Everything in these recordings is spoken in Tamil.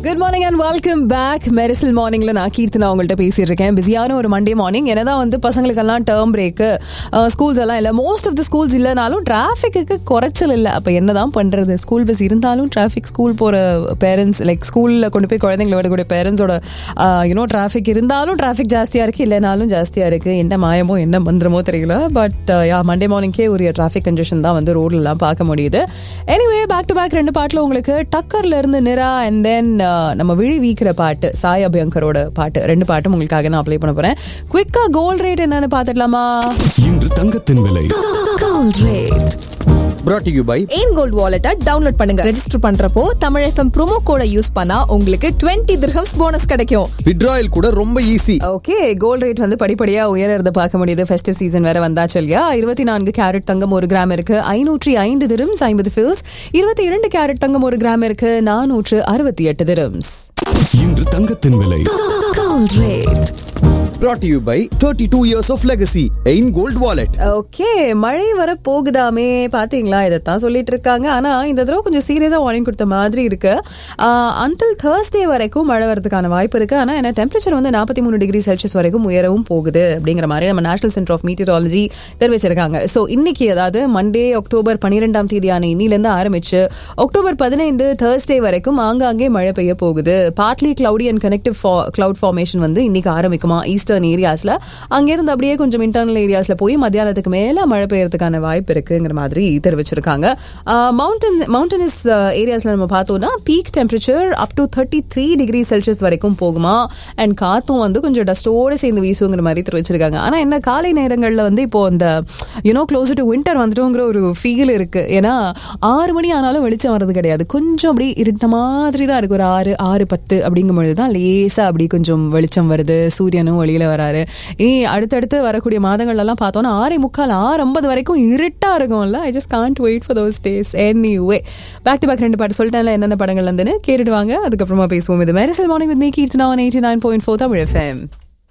good morning and welcome back Mersal மார்னிங்ல நான் கீர்த்தனா உங்கள்கிட்ட பேசிட்டு இருக்கேன் பிஸியான ஒரு மண்டே மார்னிங் என்னதான் வந்து பசங்களுக்கெல்லாம் டேர்ம் பிரேக்கு ஸ்கூல்ஸ் எல்லாம் இல்லை மோஸ்ட் ஆஃப் த ஸ்கூல்ஸ் இல்லைனாலும் டிராஃபிக்கு குறைச்சல் இல்லை அப்போ என்னதான் பண்றது ஸ்கூல் பஸ் இருந்தாலும் டிராஃபிக் ஸ்கூல் போகிற பேரண்ட்ஸ் லைக் ஸ்கூலில் கொண்டு போய் குழந்தைங்களை விடக்கூடிய பேரண்ட்ஸோட யூனோ டிராஃபிக் இருந்தாலும் டிராஃபிக் ஜாஸ்தியாக இருக்குது இல்லைனாலும் ஜாஸ்தியாக இருக்குது என்ன மாயமோ என்ன மந்திரமோ தெரியல பட் யா மண்டே மார்னிங்கே ஒரு டிராஃபிக் கன்ஜெஷன் தான் வந்து ரோட்லலாம் பார்க்க முடியுது எனிவே பேக் டு பேக் ரெண்டு பாட்டில் உங்களுக்கு டக்கர்ல இருந்து நிரா அண்ட் தென் நம்ம விழி வீக்கிற பாட்டு சாய் அபியங்கரோட பாட்டு ரெண்டு பாட்டும் உங்களுக்காக நான் அப்ளை பண்ண போறேன் குவிக்கா கோல்ட் ரேட் என்னன்னு பாத்துடலாமா இன்று தங்கத்தின் விலை gold rate brought to you by எயின் கோல்ட் வாலெட்டை டவுன்லோட் பண்ணுங்க ரெஜிஸ்டர் பண்றப்போ தமிழ் எஃப்எம் ப்ரோமோ கோட யூஸ் பண்ணா உங்களுக்கு 20 திர்ஹம்ஸ் போனஸ் கிடைக்கும் withdrawal கூட ரொம்ப ஈஸி ஓகே கோல்ட் ரேட் வந்து படிப்படியா உயரறத பார்க்க முடியுது ஃபெஸ்டிவ் சீசன் வேற வந்தாச்சு இல்லையா இருபத்தி நான்கு கேரட் தங்கம் ஒரு கிராம் இருக்கு ஐநூற்றி ஐந்து திரம்ஸ் ஐம்பது ஃபில்ஸ் இருபத்தி இரண்டு கேரட் தங்கம் ஒரு கிராம் இருக்கு நானூற்று அறுபத்தி எட்டு திரம்ஸ் இன்று தங்கத்தின் விலை gold rate brought to you by 32 years of legacy எயின் கோல்ட் வாலெட் ஓகே மழை வர போகுதாமே பாத்தீங்களா இதைத்தான் சொல்லிட்டு இருக்காங்க ஆனா இந்த தடவை கொஞ்சம் சீரியஸா வார்னிங் கொடுத்த மாதிரி இருக்கு அன்டில் தேர்ஸ்டே வரைக்கும் மழை வரதுக்கான வாய்ப்பு இருக்கு ஆனா என்ன டெம்பரேச்சர் வந்து நாற்பத்தி மூணு டிகிரி செல்சியஸ் வரைக்கும் உயரவும் போகுது அப்படிங்கிற மாதிரி நம்ம நேஷனல் சென்டர் ஆஃப் மீட்டியராலஜி தெரிவிச்சிருக்காங்க ஸோ இன்னைக்கு அதாவது மண்டே அக்டோபர் பன்னிரெண்டாம் தேதியான இன்னிலேருந்து ஆரம்பிச்சு அக்டோபர் பதினைந்து தேர்ஸ்டே வரைக்கும் ஆங்காங்கே மழை பெய்ய போகுது partly cloudy and connective cloud formation வந்து இன்னைக்கு ஆரம்பிக்குமா ஈஸ்டர்ன் ஏரியாஸ்ல அங்கிருந்து அப்படியே கொஞ்சம் இன்டர்னல் ஏரியாஸ்ல போய் மத்தியானத்துக்கு மேல மழை பெய்யறதுக்கான வாய்ப்பு இருக்குங்கிற மாதிரி தெரிவிச்சிருக்காங்க மவுண்டன் மவுண்டனஸ் ஏரியாஸ்ல நம்ம பார்த்தோம்னா peak temperature up to thirty three degree celsius வரைக்கும் போகுமா அண்ட் காத்தும் வந்து கொஞ்சம் டஸ்டோட சேர்ந்து வீசுங்கிற மாதிரி தெரிவிச்சிருக்காங்க ஆனா என்ன காலை நேரங்களில் வந்து இப்போ அந்த யூனோ க்ளோஸ் டு வின்டர் வந்துட்டோங்கிற ஒரு ஃபீல் இருக்கு ஏன்னா ஆறு மணி ஆனாலும் வெளிச்சம் வர்றது கிடையாது கொஞ்சம் அப்படி இருட்ட மாதிரி தான் இருக்கு ஒரு ஆறு ஆறு பத்து அப்படிங்கும் பொழுது தான் லேசா அப்படி கொஞ்சம் வெளிச்சம் வருது சூரியனும் வெளியில வராரு இனி அடுத்தடுத்து வரக்கூடிய மாதங்கள் எல்லாம் பார்த்தோம்னா ஆறே முக்கால் ஆறு ஐம்பது வரைக்கும் இருட்டா இருக்கும்ல I just can't wait for those days anyway back to back ரெண்டு பாட்டு சொல்லிட்டேன்ல என்னென்ன படங்கள் வந்துன்னு கேட்டுட்டு வாங்க அதுக்கப்புறமா பேசுவோம் இது Mersal morning with me Keerthana one eighty nine point four Tamil FM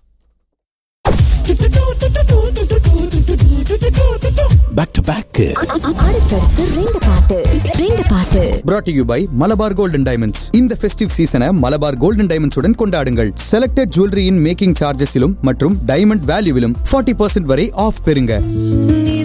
back to back அடுத்தடுத்து ரெண்டு பாட்டு ரெண்டு பாட்டு brought to you by Malabar golden diamonds இந்த ஃபெஸ்டிவ் சீசனை மலபார் கோல்டன் டைமண்ட்ஸ் உடன் கொண்டாடுங்கள் செலக்டட் ஜுவல்லரியின் மேக்கிங் சார்ஜஸிலும் மற்றும் டைமண்ட் வேல்யூவிலும் 40% வரை ஆஃப் பெறுங்க